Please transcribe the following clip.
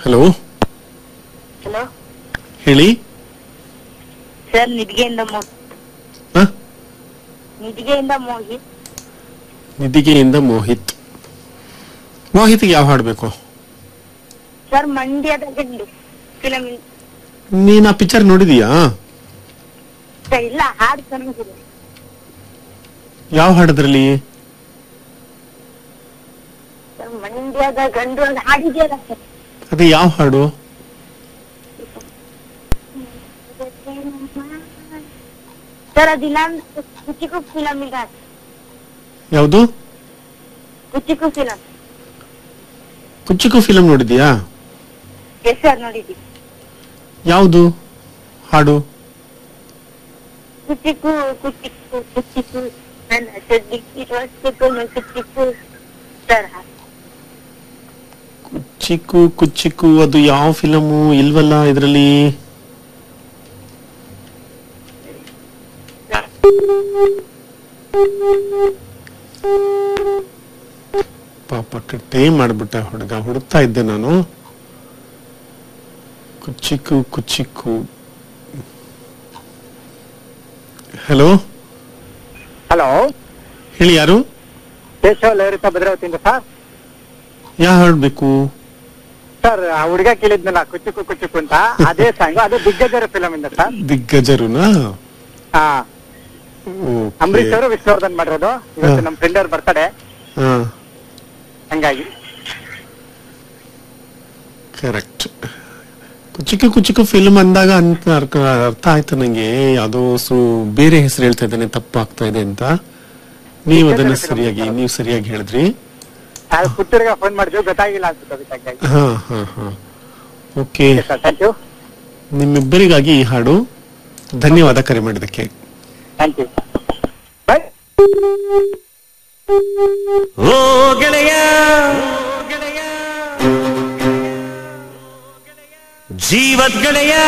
Hello hello ಹೇಳಿ sir ನಿಧಿಗೆಯಿಂದ ಮೋ ಹ? ನಿಧಿಗೆಯಿಂದ ಮೋಹಿತ್ ನಿಧಿಗೆಯಿಂದ ಮೋಹಿತ್ ಮೋಹಿತ್ಗೆ ಯಾವ ಹಾಡ್ಬೇಕು ಸರ್ ಮಂಡ್ಯದ ಗಂಡು ಫಿಲಮ್ ನೀನ್ ಆ ಪಿಕ್ಚರ್ ನೋಡಿದೀಯಾ ಇಲ್ಲ ಹಾಡು ಚೆನ್ನಾಗಿದೆ ಯಾವ ಹಾಡದ್ರಲ್ಲಿ ಸರ್ ಮಂಡ್ಯದ ಗಂಡು ಅಂತ ಹಾಡಿದೆಯಲ್ಲ ಸರ್ ಅದೇ ಯಾವ ಹಾಡು ಸರ್ ಅದಿಲ್ಲ ಕುಚಿಕು ಫಿಲಮ್ ಈಗ ಯಾವುದು ಕುಚಿಕು ಫಿಲಮ್ ಕುಚ್ಚುಕು ಫಿಲಂ ನೋಡಿದ್ಯಾ ಎಸ್ ಸರ್ ನೋಡಿದ್ವಿ ಯಾವುದು ಹಾಡು ಕುಚಿಕು ಕುಚಿಕು ಕುಚಿಕು ನನ್ನ ಚಡ್ಡಿಕ್ಕಿರುವಷ್ಟಕ್ಕೂ ಕುಚಿಕು ಸರ್ ಚಿಕ್ಕು ಕುಚ್ಚಿಕ್ಕು ಅದು ಯಾವ ಫಿಲಮು ಇಲ್ವಲ್ಲ ಇದರಲ್ಲಿ ಪಾಪ ಟೈಮ್ ಮಾಡ್ಬಿಟ್ಟ ಹುಡುಗ ಹುಡುಕ್ತಾ ಇದ್ದೆ ನಾನು ಕುಚ್ಚಿಕ್ಕು ಕುಚ್ಚಿಕ್ಕು ಹಲೋ ಹಲೋ ಹೇಳಿ ಯಾರು ಕೇಶವ ಲಹರಿತ ಭದ್ರಾವತಿಯಿಂದ ಸರ್ ಯಾವ ಹಾಡ್ಬೇಕು ಸರ್ ಆ ಹುಡುಗ ಕೇಳಿದ್ನಲ್ಲ ಕುಚ್ಚುಕು ಕುಚ್ಚುಕು ಅಂತ ಅದೇ ಸಾಂಗ್ ಅದು ದಿಗ್ಗಜರ ಫಿಲಮ್ ಇಂದ ಸರ್ ದಿಗ್ಗಜರುನಾ ಹಾ Okay. ಅಂಬರೀಶ್ ಅವರು ವಿಷ್ಣುವರ್ಧನ್ ಮಾಡಿರೋದು ಇವತ್ತು ಹಾ. ನಮ್ ಫ್ರೆಂಡ್ ಅವ್ರ ಬರ್ತಡೆ ಹಾ ಹಂಗಾಗಿ ಕರೆಕ್ಟ್ ಕುಚಿಕು ಕುಚಿಕು ಫಿಲ್ಮ್ ಅಂದಾಗ ಅಂತ ಅರ್ಕ- ಅರ್ಥ ಆಯ್ತು ನಂಗೆ ಯಾವುದೋ ಸು ಬೇರೆ ಹೆಸರು ಹೇಳ್ತಾ ಇದ್ದಾನೆ ತಪ್ಪು ಆಗ್ತಾ ಇದೆ ಅಂತ ನೀವು ಅದನ್ನ ಸರಿಯಾಗಿ ನೀವು ಸರಿಯಾಗಿ ಹೇಳಿದ್ರಿ ಅದು ಪುತ್ತೂರಿಗೆ ಫೋನ್ ಮಾಡಿದ್ವಿ ಗೊತ್ತಾಗಿಲ್ಲ ಅನ್ಸುತ್ತೆ ಅದಕ್ಕೆ ಹಂಗಾಗಿ ಹಾ ಹಾ ಹಾ ಓಕೆ ಸರ್ ಥ್ಯಾಂಕ್ ಯು ನಿಮ್ಮಿಬ್ಬರಿಗಾಗಿ ಈ ಹಾಡು ಧನ್ಯವಾದ ಕರೆ ಮಾಡಿದ್ದಕ್ಕೆ ಥ್ಯಾಂಕ್ ಯು ಬಾಯ್ ಓ ಗೆಳೆಯ ಜೀವದ್ ಗೆಳೆಯ